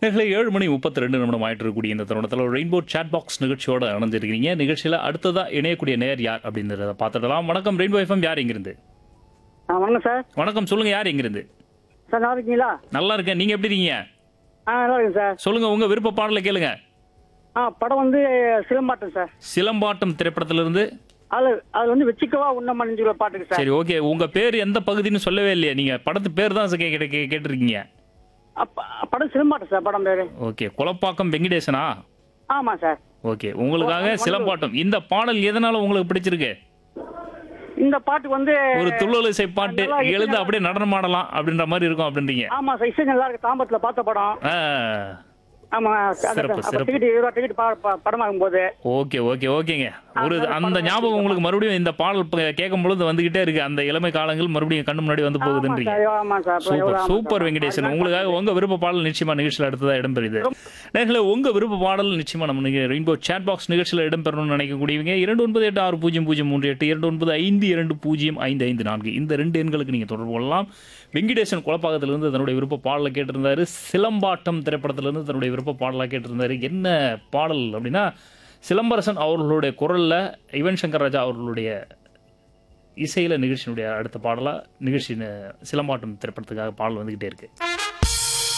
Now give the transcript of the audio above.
நேர்களை ஏழு மணி முப்பத்தி ரெண்டு நிமிடம் ஆயிட்டு இருக்கக்கூடிய இந்த தருணத்தில் ரெயின்போ சாட் பாக்ஸ் நிகழ்ச்சியோட இணைஞ்சிருக்கிறீங்க நிகழ்ச்சியில் அடுத்ததா இணையக்கூடிய நேர் யார் அப்படின்றத பார்த்துடலாம் வணக்கம் ரெயின்போ எஃப்எம் யார் எங்கிருந்து ஆ வணக்கம் சார் வணக்கம் சொல்லுங்க யார் எங்கிருந்து சார் நல்லா இருக்கீங்களா நல்லா இருக்கேன் நீங்க எப்படி இருக்கீங்க ஆ நல்லா இருக்கேன் சார் சொல்லுங்க உங்க விருப்ப பாடலை கேளுங்க ஆ படம் வந்து சிலம்பாட்டம் சார் சிலம்பாட்டம் திரைப்படத்திலிருந்து அதில் அது வந்து வச்சுக்கவா உண்ண மணிஞ்சுள்ள பாட்டுக்கு சார் சரி ஓகே உங்க பேர் எந்த பகுதின்னு சொல்லவே இல்லையா நீங்க படத்து பேர் தான் கே- கே- கே- கேட்டிருக்கீங்க அப்ப படம் சிலம்பாட்டம் சார் படம் பேரு ஓகே குளப்பாக்கம் வெங்கடேசனா ஆமாம் சார் ஓகே உங்களுக்காக சிலம்பாட்டம் இந்த பாடல் எதனால உங்களுக்கு பிடிச்சிருக்கு இந்த பாட்டு வந்து ஒரு துள்ளல் இசை பாட்டு நல்லா இசை எழுந்து நல்லா- அப்படியே நடனம் ஆடலாம் அப்படின்ற மாதிரி இருக்கும் அப்படின்றீங்க ஆமாம் சார் இசை நல்லா இருக்கு தாம்பரத்தில் பார்த்த படம் ஆ, ஆமாம் சிறப்பு, சிறப்பு. டிக்கெட் இருபது ரூபா டிக்கெட் படம் ஆகும்போது ஓகே ஓகே ஓகேங்க ஒரு அதனால அந்த படம் ஞாபகம் உங்களுக்கு மறுபடியும் இந்த பாடல் ப- கேட்கும் பொழுது வந்துகிட்டே இருக்கு அந்த இளமை காலங்கள் மறுபடியும் கண்ணு முன்னாடி வந்து போகுதுன்றீங்க ஆமாம் சார் அப்புறம் எவ்வளவு சூப்பர் ஆமாம் சூப்பர் சார். வெங்கடேசன் அதனால உங்களுக்காக உங்க விருப்ப பாடல் நிச்சயமா நிகழ்ச்சியில் அடுத்ததா இடம்பெறுது நேர்களே உங்க விருப்ப பாடல் நிச்சயமா நம்ம ரெயின்போ சேட் பாக்ஸ் நிகழ்ச்சியில் இடம்பெறணும்னு நினைக்கக்கூடியவங்க இரண்டு ஒன்பது எட்டு ஆறு பூஜ்ஜியம் பூஜ்ஜியம் மூன்று எட்டு இரண்டு ஒன்பது ஐந்து இரண்டு பூஜ்ஜியம் ஐந்து ஐந்து நான்கு இந்த ரெண்டு எண்களுக்கு நீங்க தொடர்பு கொள்ளலாம் வெங்கடேசன் குழப்பாக்கத்திலிருந்து தன்னுடைய விருப்ப பாடலை கேட்டிருந்தாரு சிலம்பாட்டம் திரைப்படத்திலிருந்து தன்னுடைய விருப்ப பாடலாக கேட்டிருந்தாரு என்ன பாடல் அப்படின்னா சிலம்பரசன் அவர்களுடைய குரல்ல யுவன் சங்கர் ராஜா அவர்களுடைய இசையில நிகழ்ச்சியினுடைய அடுத்த பாடலா நிகழ்ச்சி சிலம்பாட்டம் திரைப்படத்துக்காக பாடல் வந்துகிட்டே இருக்கு